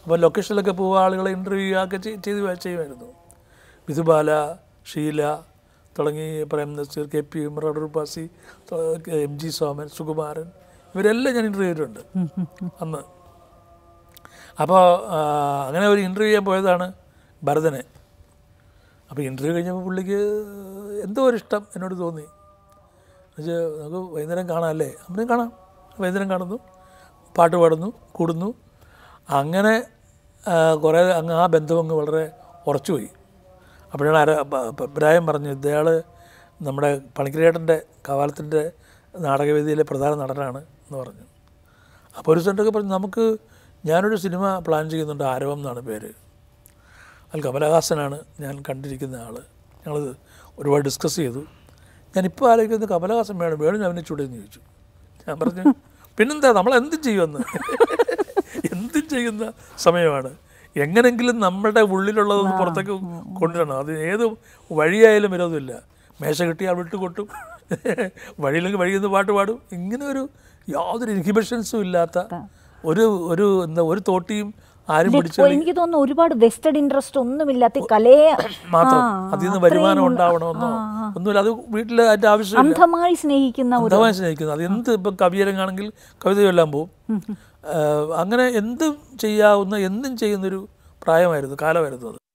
അപ്പോൾ ലൊക്കേഷനിലൊക്കെ പോവുക ആളുകളെ ഇൻ്റർവ്യൂ ഒക്കെ ചെയ്ത് ചെയ്ത് ചെയ്യുമായിരുന്നു വിധുബാല ഷീല തുടങ്ങി Prem Nazir K P Imran Urvashi M G Soman Sukumaran ഇവരെല്ലാം ഞാൻ ഇൻ്റർവ്യൂ ചെയ്തിട്ടുണ്ട് അന്ന് അപ്പോൾ അങ്ങനെ ഒരു ഇൻ്റർവ്യൂ ചെയ്യാൻ പോയതാണ് ഭരതനെ അപ്പോൾ ഇൻ്റർവ്യൂ കഴിഞ്ഞപ്പോൾ പുള്ളിക്ക് എന്തോ ഒരു ഇഷ്ടം എന്നോട് തോന്നി എന്നുവെച്ചാൽ നമുക്ക് വൈകുന്നേരം കാണാമല്ലേ അമ്മയും കാണാം വൈകുന്നേരം കാണുന്നു പാട്ട് പാടുന്നു കൂടുന്നു അങ്ങനെ ആ, കുറേ അങ്ങ് ആ ബന്ധം അങ്ങ് വളരെ ഉറച്ചുപോയി അപ്പോഴാണ് ആര പ- പ- ഇബ്രാഹിം പറഞ്ഞു ഇതയാൾ നമ്മുടെ പണിക്കരേട്ടൻ്റെ കവാലത്തിൻ്റെ നാടകവേദിയിലെ പ്രധാന നടനാണ് എന്ന് പറഞ്ഞു അപ്പോൾ ഒരു സെൻ്റൊക്കെ പറഞ്ഞു നമുക്ക് ഞാനൊരു സിനിമ പ്ലാൻ ചെയ്യുന്നുണ്ട് ആരവം എന്നാണ് പേര് അതിൽ കമലഹാസനാണ് ഞാൻ കണ്ടിരിക്കുന്ന ആൾ ഞങ്ങളത് ഒരുപാട് ഡിസ്കസ് ചെയ്തു ഞാനിപ്പോൾ ആലോചിക്കുന്നത് കമലഹാസൻ വേണം വേണം ഞാൻ അഭിനയിച്ചൂടെ എന്ന് ചോദിച്ചു ഞാൻ പറഞ്ഞു പിന്നെന്താ നമ്മൾ എന്തും ചെയ്യുമെന്ന് എന്തും ചെയ്യുന്ന സമയമാണ് എങ്ങനെങ്കിലും നമ്മുടെ ഉള്ളിലുള്ളതൊന്ന് പുറത്തേക്ക് കൊണ്ടുവരണം അത് ഏത് വഴിയായാലും വിരോധമില്ല മേശ കിട്ടിയാൽ വിട്ട് കൊട്ടും വഴിയില്ലെങ്കിൽ വഴിയിൽ നിന്ന് പാട്ട് പാടും ഇങ്ങനെ ഒരു യാതൊരു ഇൻഹിബിഷൻസും ഇല്ലാത്ത ഒരു ഒരു എന്താ ഒരു തോട്ടിയും ആരും പിടിച്ചു ഓ, എനിക്ക് തോന്നുന്നു ഒരുപാട് വെസ്റ്റഡ് ഇൻട്രസ്റ്റ് ഒന്നുമില്ലാത്ത ഈ കലയെ മാത്രം ആ, അതിൽ നിന്ന് അത്രയും വരുമാനം ഉള്ള- ഉണ്ടാവണമെന്നോ ആ, ആ. ഒന്നുമില്ല അത് വീട്ടിൽ അതിൻ്റെ ആവശ്യമില്ല അന്ധമായി സ്നേഹിക്കുന്ന ഒരു അന്ധമായി സ്നേഹിക്കുന്നത് അത് എന്ത് ഇപ്പം കവിയരങ്ങാണെങ്കിൽ കവിത ചൊല്ലാൻ പോവും അങ്ങനെ എന്തും ചെയ്യാവുന്ന എന്തും ചെയ്യുന്നൊരു പ്രായമായിരുന്നു കാലമായിരുന്നു അത്